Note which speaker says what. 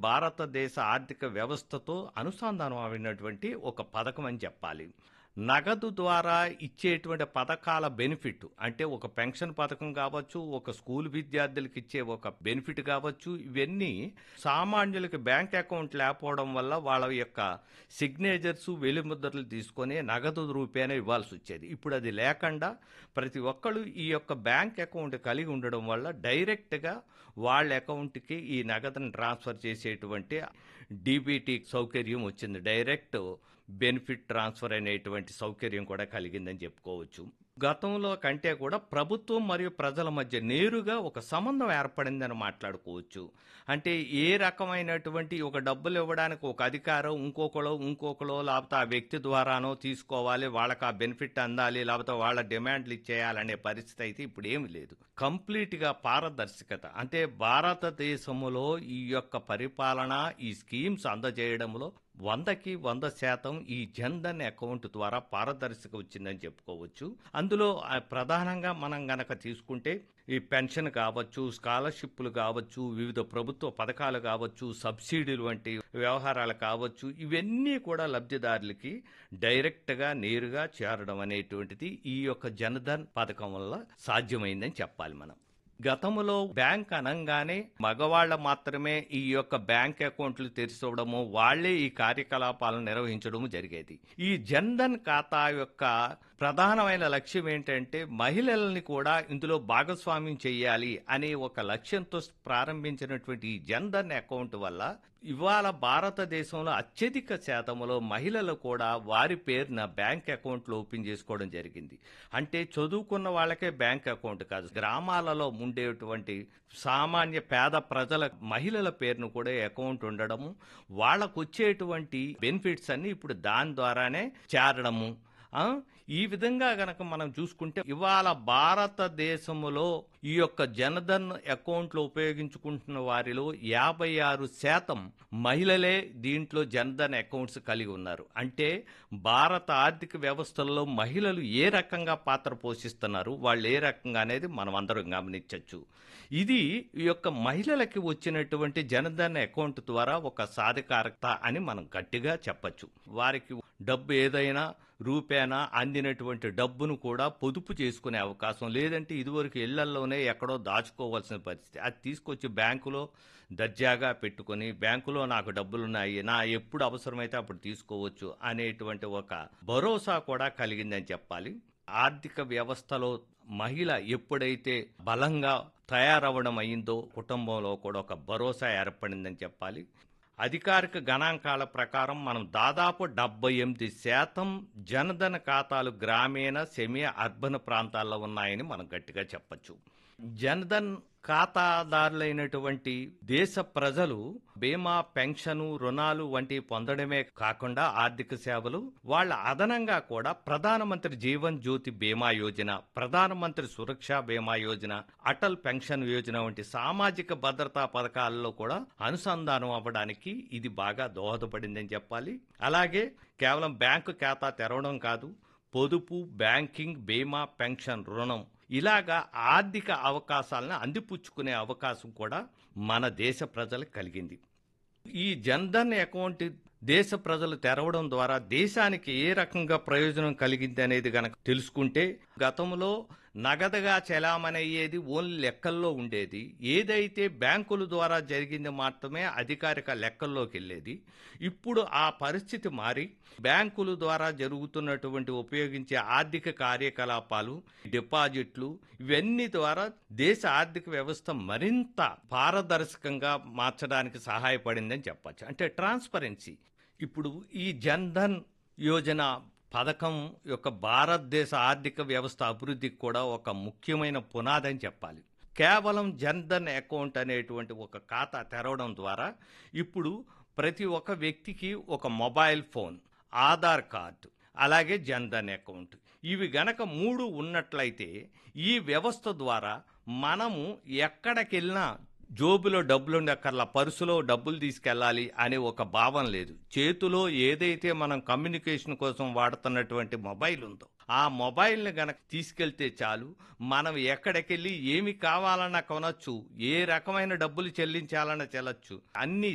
Speaker 1: భారతదేశ ఆర్థిక వ్యవస్థతో అనుసంధానం అయినటువంటి ఒక పథకం అని చెప్పాలి నగదు ద్వారా ఇచ్చేటువంటి పథకాల బెనిఫిట్ అంటే ఒక పెన్షన్ పథకం కావచ్చు ఒక స్కూల్ విద్యార్థులకు ఇచ్చే ఒక బెనిఫిట్ కావచ్చు ఇవన్నీ సామాన్యులకి బ్యాంక్ అకౌంట్ లేకపోవడం వల్ల వాళ్ళ యొక్క సిగ్నేచర్స్ వెలిముద్రలు తీసుకొని నగదు రూపేణ ఇవ్వాల్సి వచ్చేది ఇప్పుడు అది లేకుండా ప్రతి ఒక్కళ్ళు ఈ యొక్క బ్యాంక్ అకౌంట్ కలిగి ఉండడం వల్ల డైరెక్ట్గా వాళ్ళ అకౌంట్కి ఈ నగదును ట్రాన్స్ఫర్ చేసేటువంటి డీబీటీ సౌకర్యం వచ్చింది డైరెక్ట్ బెనిఫిట్ ట్రాన్స్ఫర్ అనేటువంటి సౌకర్యం కూడా కలిగిందని చెప్పుకోవచ్చు గతంలో కంటే కూడా ప్రభుత్వం మరియు ప్రజల మధ్య నేరుగా ఒక సంబంధం ఏర్పడిందని మాట్లాడుకోవచ్చు అంటే ఏ రకమైనటువంటి ఒక డబ్బులు ఇవ్వడానికి ఒక అధికారం ఇంకొకలో ఇంకొకలో లేకపోతే ఆ వ్యక్తి ద్వారానో తీసుకోవాలి వాళ్ళకి ఆ బెనిఫిట్ అందాలి లేకపోతే వాళ్ళ డిమాండ్లు ఇచ్చేయాలనే పరిస్థితి అయితే ఇప్పుడు ఏమి లేదు కంప్లీట్గా పారదర్శకత అంటే భారతదేశంలో ఈ యొక్క పరిపాలన ఈ స్కీమ్స్ అందజేయడంలో వందకి వంద శాతం ఈ జన్ధన్ అకౌంట్ ద్వారా పారదర్శక వచ్చిందని చెప్పుకోవచ్చు అందులో ఆ, ప్రధానంగా మనం గనక తీసుకుంటే ఈ పెన్షన్ కావచ్చు స్కాలర్షిప్లు కావచ్చు వివిధ ప్రభుత్వ పథకాలు కావచ్చు సబ్సిడీలు వంటి వ్యవహారాలు కావచ్చు ఇవన్నీ కూడా లబ్ధిదారులకి డైరెక్ట్గా నేరుగా చేరడం అనేటువంటిది ఈ యొక్క జనధన్ పథకం వల్ల సాధ్యమైందని చెప్పాలి మనం గతంలో బ్యాంక్ అనగానే మగవాళ్ళ మాత్రమే ఈ యొక్క బ్యాంక్ అకౌంట్లు తెరిచవడము వాళ్లే ఈ కార్యకలాపాలను నిర్వహించడము జరిగేది ఈ జన్ధన్ ఖాతా యొక్క ప్రధానమైన లక్ష్యం ఏంటంటే మహిళల్ని కూడా ఇందులో భాగస్వామ్యం చేయాలి అనే ఒక లక్ష్యంతో ప్రారంభించినటువంటి ఈ జన్ధన్ అకౌంట్ వల్ల ఇవాళ భారతదేశంలో అత్యధిక శాతంలో మహిళలు కూడా వారి పేరున బ్యాంక్ అకౌంట్లు ఓపెన్ చేసుకోవడం జరిగింది అంటే చదువుకున్న వాళ్ళకే బ్యాంక్ అకౌంట్ కాదు గ్రామాలలో ఉండేటువంటి సామాన్య పేద ప్రజల మహిళల పేరును కూడా అకౌంట్ ఉండడము వాళ్ళకు వచ్చేటువంటి బెనిఫిట్స్ అన్ని ఇప్పుడు దాని ద్వారానే చేరడము ఆ, ఈ విధంగా గనక మనం చూసుకుంటే ఇవాళ భారతదేశములో ఈ యొక్క జనధన్ అకౌంట్లు ఉపయోగించుకుంటున్న వారిలో యాభై ఆరు శాతం మహిళలే దీంట్లో జనధన్ అకౌంట్స్ కలిగి ఉన్నారు అంటే భారత ఆర్థిక వ్యవస్థల్లో మహిళలు ఏ రకంగా పాత్ర పోషిస్తున్నారు వాళ్ళు ఏ రకంగా అనేది మనం అందరం గమనించవచ్చు ఇది ఈ యొక్క మహిళలకి వచ్చినటువంటి జనధన్ అకౌంట్ ద్వారా ఒక సాధికారత అని మనం గట్టిగా చెప్పచ్చు వారికి డబ్బు ఏదైనా రూపేనా అందినటువంటి డబ్బును కూడా పొదుపు చేసుకునే అవకాశం లేదంటే ఇదివరకు ఇళ్లల్లోనే ఎక్కడో దాచుకోవాల్సిన పరిస్థితి అది తీసుకొచ్చి బ్యాంకులో దర్జాగా పెట్టుకొని బ్యాంకులో నాకు డబ్బులున్నాయి నా ఎప్పుడు అవసరమైతే అప్పుడు తీసుకోవచ్చు అనేటువంటి ఒక భరోసా కూడా కలిగిందని చెప్పాలి ఆర్థిక వ్యవస్థలో మహిళ ఎప్పుడైతే బలంగా తయారవ్వడం అయిందో కుటుంబంలో కూడా ఒక భరోసా ఏర్పడిందని చెప్పాలి అధికారిక గణాంకాల ప్రకారం మనం దాదాపు డెబ్బై ఎనిమిది శాతం జనధన ఖాతాలు గ్రామీణ సెమీ అర్బన్ ప్రాంతాల్లో ఉన్నాయని మనం గట్టిగా చెప్పచ్చు జనధన్ ఖాతాదారులైనటువంటి దేశ ప్రజలు బీమా పెన్షను రుణాలు వంటి పొందడమే కాకుండా ఆర్థిక సేవలు వాళ్ళ అదనంగా కూడా ప్రధానమంత్రి జీవన్ జ్యోతి బీమా యోజన ప్రధానమంత్రి సురక్ష బీమా యోజన అటల్ పెన్షన్ యోజన వంటి సామాజిక భద్రతా పథకాలలో కూడా అనుసంధానం అవ్వడానికి ఇది బాగా దోహదపడిందని చెప్పాలి అలాగే కేవలం బ్యాంకు ఖాతా తెరవడం కాదు పొదుపు బ్యాంకింగ్ బీమా పెన్షన్ రుణం ఇలాగా ఆర్థిక అవకాశాలను అందిపుచ్చుకునే అవకాశం కూడా మన దేశ ప్రజలకు కలిగింది ఈ జన్ధన్ అకౌంట్ దేశ ప్రజలు తెరవడం ద్వారా దేశానికి ఏ రకంగా ప్రయోజనం కలిగింది అనేది గనక తెలుసుకుంటే గతంలో నగదుగా చెలామణయ్యేది ఓన్లీ లెక్కల్లో ఉండేది ఏదైతే బ్యాంకుల ద్వారా జరిగింది మాత్రమే అధికారిక లెక్కల్లోకి వెళ్ళేది ఇప్పుడు ఆ పరిస్థితి మారి బ్యాంకుల ద్వారా జరుగుతున్నటువంటి ఉపయోగించే ఆర్థిక కార్యకలాపాలు డిపాజిట్లు ఇవన్నీ ద్వారా దేశ ఆర్థిక వ్యవస్థ మరింత పారదర్శకంగా మార్చడానికి సహాయపడిందని చెప్పచ్చు అంటే ట్రాన్స్పరెన్సీ ఇప్పుడు ఈ జన్ధన్ యోజన పథకం యొక్క భారతదేశ ఆర్థిక వ్యవస్థ అభివృద్ధికి కూడా ఒక ముఖ్యమైన పునాది అని చెప్పాలి కేవలం జన్ధన్ అకౌంట్ అనేటువంటి ఒక ఖాతా తెరవడం ద్వారా ఇప్పుడు ప్రతి ఒక్క వ్యక్తికి ఒక మొబైల్ ఫోన్ ఆధార్ కార్డు అలాగే జన్ధన్ అకౌంట్ ఇవి గనక మూడు ఉన్నట్లయితే ఈ వ్యవస్థ ద్వారా మనము ఎక్కడికెళ్ళినా జోబులో డబ్బులు ఉండక్కర్లా పర్సులో డబ్బులు తీసుకెళ్ళాలి అనే ఒక భావం లేదు చేతిలో ఏదైతే మనం కమ్యూనికేషన్ కోసం వాడుతున్నటువంటి మొబైల్ ఉందో ఆ మొబైల్ని గనక తీసుకెళ్తే చాలు మనం ఎక్కడికెళ్ళి ఏమి కావాలన్నా కొనొచ్చు ఏ రకమైన డబ్బులు చెల్లించాలన్నా చెల్లొచ్చు అన్ని